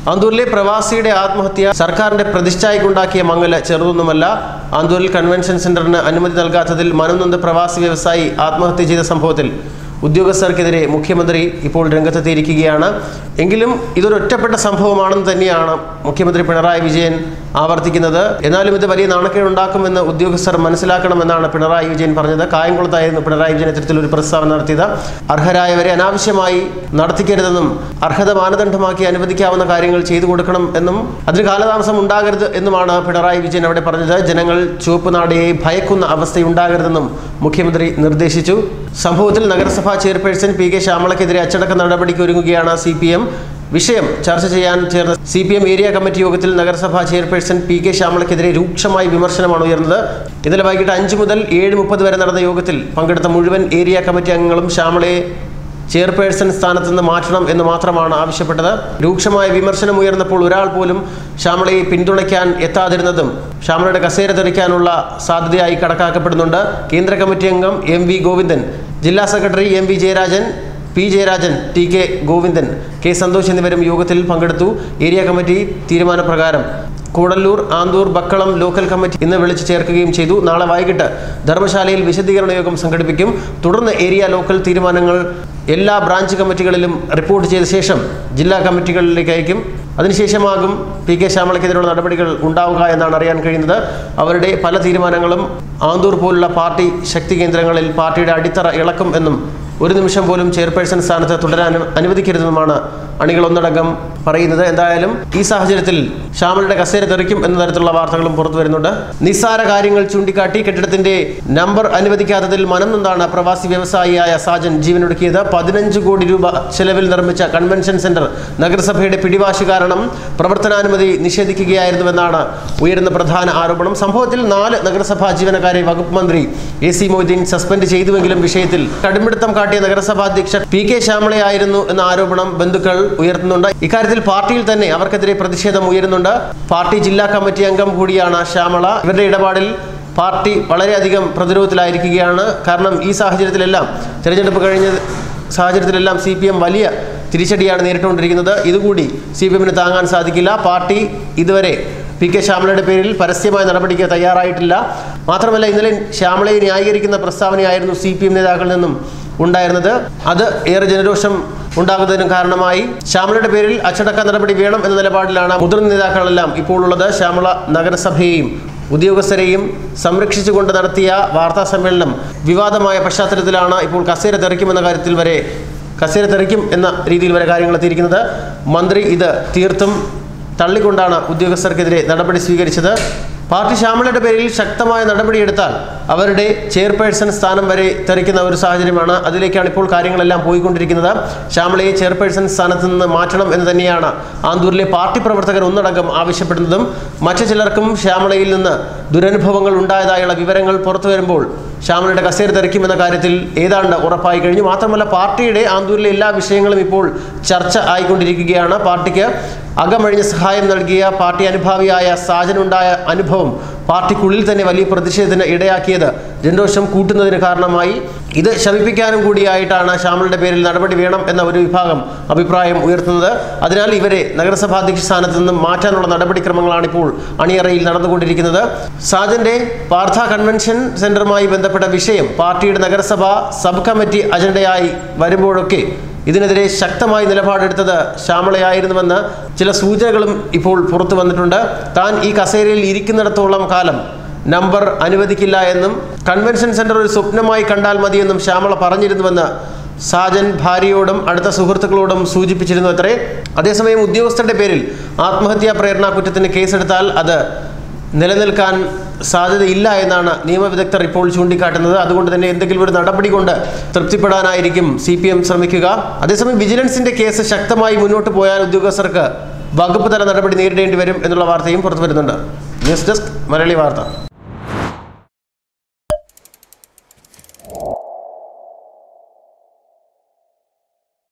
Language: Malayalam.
ആന്തൂരിലെ പ്രവാസിയുടെ ആത്മഹത്യ സർക്കാരിന്റെ പ്രതിഷ്ഠായ്ക്കുണ്ടാക്കിയ മങ്ങല് ചെറുതൊന്നുമല്ല ആന്തൂരിൽ കൺവെൻഷൻ സെന്ററിന് അനുമതി നൽകാത്തതിൽ മനംനൊന്ത് പ്രവാസി വ്യവസായി ആത്മഹത്യ ചെയ്ത സംഭവത്തിൽ ഉദ്യോഗസ്ഥർക്കെതിരെ മുഖ്യമന്ത്രി ഇപ്പോൾ രംഗത്തെത്തിയിരിക്കുകയാണ് എങ്കിലും ഇതൊരു ഒറ്റപ്പെട്ട സംഭവമാണെന്ന് തന്നെയാണ് മുഖ്യമന്ത്രി പിണറായി വിജയൻ ആവർത്തിക്കുന്നത് എന്നാലും ഇത് വലിയ നാണക്കേടുണ്ടാക്കുമെന്ന് ഉദ്യോഗസ്ഥർ മനസ്സിലാക്കണമെന്നാണ് പിണറായി വിജയൻ പറഞ്ഞത് കായംകുളത്തായിരുന്നു പിണറായി വിജയൻ ഇത്തരത്തിലൊരു പ്രസ്താവന നടത്തിയത് അർഹരായവരെ അനാവശ്യമായി നടത്തിക്കരുതെന്നും അർഹത മാനദണ്ഡമാക്കി അനുവദിക്കാവുന്ന കാര്യങ്ങൾ ചെയ്തു കൊടുക്കണം എന്നും അതിന് കാലതാമസം ഉണ്ടാകരുത് എന്നുമാണ് പിണറായി വിജയൻ അവിടെ പറഞ്ഞത് ജനങ്ങൾ ചുവപ്പ് നാടിയെ ഭയക്കുന്ന അവസ്ഥയുണ്ടാകരുതെന്നും മുഖ്യമന്ത്രി നിർദ്ദേശിച്ചു സംഭവത്തിൽ നഗരസഭാ ചെയർപേഴ്സൺ പി കെ ശ്യാമളയ്ക്കെതിരെ അച്ചടക്ക നടപടിക്ക് ഒരുങ്ങുകയാണ് സി പി എം വിഷയം ചർച്ച ചെയ്യാൻ ചേർന്ന C P M area committee യോഗത്തിൽ നഗരസഭാ ചെയർപേഴ്സൺ പി കെ ശ്യാമളയ്ക്കെതിരെ രൂക്ഷമായ വിമർശനമാണ് ഉയർന്നത് ഇന്നലെ വൈകിട്ട് അഞ്ച് മുതൽ ഏഴ് മുപ്പത് വരെ നടന്ന യോഗത്തിൽ പങ്കെടുത്ത മുഴുവൻ ഏരിയ കമ്മിറ്റി അംഗങ്ങളും ശ്യാമളയെ ചെയർപേഴ്സൺ സ്ഥാനത്ത് നിന്ന് മാറ്റണം എന്ന് മാത്രമാണ് ആവശ്യപ്പെട്ടത് രൂക്ഷമായ വിമർശനം ഉയർന്നപ്പോൾ ഒരാൾ പോലും ശ്യാമളയെ പിന്തുണയ്ക്കാൻ എത്താതിരുന്നതും ശ്യാമളയുടെ കസേര തെറിക്കാനുള്ള സാധ്യതയായി കണക്കാക്കപ്പെടുന്നുണ്ട് കേന്ദ്ര കമ്മിറ്റി അംഗം എം വി ഗോവിന്ദൻ ജില്ലാ secretary M V Jayarajan P Jayarajan T K Govindan K Santhosh എന്നിവരും യോഗത്തിൽ പങ്കെടുത്തു ഏരിയ കമ്മിറ്റി തീരുമാനപ്രകാരം കൂടല്ലൂർ ആന്തൂർ ബക്കളം ലോക്കൽ കമ്മിറ്റി ഇന്ന് വിളിച്ചു ചേർക്കുകയും ചെയ്തു നാളെ വൈകിട്ട് ധർമ്മശാലയിൽ വിശദീകരണ യോഗം സംഘടിപ്പിക്കും തുടർന്ന് ഏരിയ ലോക്കൽ തീരുമാനങ്ങൾ എല്ലാ ബ്രാഞ്ച് കമ്മിറ്റികളിലും റിപ്പോർട്ട് ചെയ്ത ശേഷം ജില്ലാ കമ്മിറ്റികളിലേക്ക് അയക്കും അതിനുശേഷമാകും പി കെ ശ്യാമളയ്ക്കെതിരെയുള്ള നടപടികൾ ഉണ്ടാവുക എന്നാണ് അറിയാൻ കഴിയുന്നത് അവരുടെ പല തീരുമാനങ്ങളും ആന്തൂർ പോലുള്ള പാർട്ടി ശക്തി കേന്ദ്രങ്ങളിൽ പാർട്ടിയുടെ അടിത്തറ ഇളക്കും എന്നും ഒരു നിമിഷം പോലും ചെയർപേഴ്സൺ സ്ഥാനത്ത് തുടരാൻ അനുവദിക്കരുതെന്നുമാണ് അണികൾ ഒന്നടങ്കം പറയുന്നത് എന്തായാലും ഈ സാഹചര്യത്തിൽ ശ്യാമളുടെ കസേര തെറിക്കും എന്ന തരത്തിലുള്ള വാർത്തകളും പുറത്തു വരുന്നുണ്ട് നിസ്സാര കാര്യങ്ങൾ ചൂണ്ടിക്കാട്ടി കെട്ടിടത്തിന്റെ നമ്പർ അനുവദിക്കാത്തതിൽ മനം നൊന്താണ് പ്രവാസി വ്യവസായിയായ സാജൻ ജീവനൊടുക്കിയത് പതിനഞ്ച് കോടി രൂപ ചെലവിൽ നിർമ്മിച്ച കൺവെൻഷൻ സെന്റർ നഗരസഭയുടെ പിടിവാശി കാരണം പ്രവർത്തനാനുമതി നിഷേധിക്കുകയായിരുന്നുവെന്നാണ് ഉയരുന്ന പ്രധാന ആരോപണം സംഭവത്തിൽ നാല് നഗരസഭാ ജീവനക്കാരെ വകുപ്പ് മന്ത്രി എ സി മൊയ്തീൻ സസ്പെൻഡ് ചെയ്തുവെങ്കിലും വിഷയത്തിൽ കടുംപിടുത്തം കാട്ടിയ നഗരസഭാ അധ്യക്ഷ പി കെ ശ്യാമളയായിരുന്നു എന്ന ആരോപണം ബന്ധുക്കൾ ഉയർത്തുന്നുണ്ട് ഇക്കാര്യത്തിൽ പാർട്ടിയിൽ തന്നെ അവർക്കെതിരെ പ്രതിഷേധം ഉയരുന്നുണ്ട് പാർട്ടി ജില്ലാ കമ്മിറ്റി അംഗം കൂടിയാണ് ശ്യാമള ഇവരുടെ ഇടപാടിൽ പാർട്ടി വളരെയധികം പ്രതിരോധത്തിലായിരിക്കുകയാണ് കാരണം ഈ സാഹചര്യത്തിലെല്ലാം തിരഞ്ഞെടുപ്പ് കഴിഞ്ഞ സാഹചര്യത്തിലെല്ലാം സി പി എം വലിയ തിരിച്ചടിയാണ് നേരിട്ടുകൊണ്ടിരിക്കുന്നത് ഇതുകൂടി സി പി എമ്മിന് താങ്ങാൻ സാധിക്കില്ല പാർട്ടി ഇതുവരെ പി കെ ശ്യാമളയുടെ പേരിൽ പരസ്യമായ നടപടിക്ക് തയ്യാറായിട്ടില്ല മാത്രമല്ല ഇന്നലെ ശ്യാമളയെ ന്യായീകരിക്കുന്ന പ്രസ്താവനയായിരുന്നു സി പി എം നേതാക്കളിൽ നിന്നും ഉണ്ടായിരുന്നത് അത് ഏറെ ജനരോഷം ഉണ്ടാകുന്നതിനും കാരണമായി ശ്യാമളയുടെ പേരിൽ അച്ചടക്ക നടപടി വേണം എന്ന നിലപാടിലാണ് മുതിർന്ന നേതാക്കളെല്ലാം ഇപ്പോൾ ഉള്ളത് ശ്യാമള നഗരസഭയെയും ഉദ്യോഗസ്ഥരെയും സംരക്ഷിച്ചുകൊണ്ട് നടത്തിയ വാർത്താ സമ്മേളനം വിവാദമായ പശ്ചാത്തലത്തിലാണ് ഇപ്പോൾ കസേര തെറിക്കുമെന്ന കാര്യത്തിൽ വരെ കസേര തെറിക്കും എന്ന രീതിയിൽ വരെ കാര്യങ്ങൾ എത്തിയിരിക്കുന്നത് മന്ത്രി ഇത് തീർത്തും തള്ളിക്കൊണ്ടാണ് ഉദ്യോഗസ്ഥർക്കെതിരെ നടപടി സ്വീകരിച്ചത് പാർട്ടി ശ്യാമളയുടെ പേരിൽ ശക്തമായ നടപടിയെടുത്താൽ അവരുടെ ചെയർപേഴ്സൺ സ്ഥാനം വരെ തെറിക്കുന്ന ഒരു സാഹചര്യമാണ് അതിലേക്കാണ് ഇപ്പോൾ കാര്യങ്ങളെല്ലാം പോയിക്കൊണ്ടിരിക്കുന്നത് ശ്യാമളയെ ചെയർപേഴ്സൺ സ്ഥാനത്ത് നിന്ന് മാറ്റണം എന്ന് തന്നെയാണ് ആന്തൂരിലെ പാർട്ടി പ്രവർത്തകർ ഒന്നടങ്കം ആവശ്യപ്പെടുന്നതും മറ്റു ചിലർക്കും ശ്യാമളയിൽ നിന്ന് ദുരനുഭവങ്ങൾ ഉണ്ടായതായുള്ള വിവരങ്ങൾ പുറത്തു വരുമ്പോൾ ശ്യാമളയുടെ കസേര തെറിക്കുമെന്ന കാര്യത്തിൽ ഏതാണ്ട് ഉറപ്പായി കഴിഞ്ഞു മാത്രമല്ല പാർട്ടിയുടെ ആന്തൂരിലെ എല്ലാ വിഷയങ്ങളും ഇപ്പോൾ ചർച്ച ആയിക്കൊണ്ടിരിക്കുകയാണ് പാർട്ടിക്ക് അകമഴിഞ്ഞ സഹായം നൽകിയ പാർട്ടി അനുഭാവിയായ സാജനുണ്ടായ അനുഭവം പാർട്ടിക്കുള്ളിൽ തന്നെ വലിയ പ്രതിഷേധത്തിന് ഇടയാക്കിയത് ജനരോഷം കൂട്ടുന്നതിന് കാരണമായി ഇത് ശമിപ്പിക്കാനും കൂടിയായിട്ടാണ് ശ്യാമളുടെ പേരിൽ നടപടി വേണം എന്ന ഒരു വിഭാഗം അഭിപ്രായം ഉയർത്തുന്നത് അതിനാൽ ഇവരെ നഗരസഭാധ്യക്ഷ സ്ഥാനത്ത് നിന്നും മാറ്റാനുള്ള നടപടിക്രമങ്ങളാണ് ഇപ്പോൾ അണിയറയിൽ നടന്നുകൊണ്ടിരിക്കുന്നത് സാജന്റെ പാർത്ഥ കൺവെൻഷൻ സെന്ററുമായി ബന്ധപ്പെട്ട വിഷയം പാർട്ടിയുടെ നഗരസഭ സബ് കമ്മിറ്റി അജണ്ടയായി വരുമ്പോഴൊക്കെ ഇതിനെതിരെ ശക്തമായി നിലപാടെടുത്തത് ശ്യാമളയായിരുന്നുവെന്ന് ചില സൂചനകളും ഇപ്പോൾ പുറത്തു വന്നിട്ടുണ്ട് താൻ ഈ കസേരയിൽ ഇരിക്കുന്നിടത്തോളം കാലം നമ്പർ അനുവദിക്കില്ല എന്നും കൺവെൻഷൻ സെന്റർ ഒരു സ്വപ്നമായി കണ്ടാൽ മതിയെന്നും ശ്യാമള പറഞ്ഞിരുന്നുവെന്ന് സാജൻ ഭാര്യയോടും അടുത്ത സുഹൃത്തുക്കളോടും സൂചിപ്പിച്ചിരുന്നു അത്രേ അതേസമയം ഉദ്യോഗസ്ഥരുടെ പേരിൽ ആത്മഹത്യാ പ്രേരണ കുറ്റത്തിന് കേസെടുത്താൽ അത് നിലനിൽക്കാൻ സാധ്യതയില്ല എന്നാണ് നിയമവിദഗ്ധർ ഇപ്പോൾ ചൂണ്ടിക്കാട്ടുന്നത് അതുകൊണ്ട് തന്നെ എന്തെങ്കിലും ഒരു നടപടി കൊണ്ട് തൃപ്തിപ്പെടാനായിരിക്കും സി പി എം ശ്രമിക്കുക അതേസമയം വിജിലൻസിന്റെ കേസ് ശക്തമായി മുന്നോട്ട് പോയാൽ ഉദ്യോഗസ്ഥർക്ക് വകുപ്പ് തല നടപടി നേരിടേണ്ടി വരും എന്നുള്ള വാർത്തയും പുറത്തു വരുന്നുണ്ട് ന്യൂസ് ഡെസ്ക് മലയാളി വാർത്ത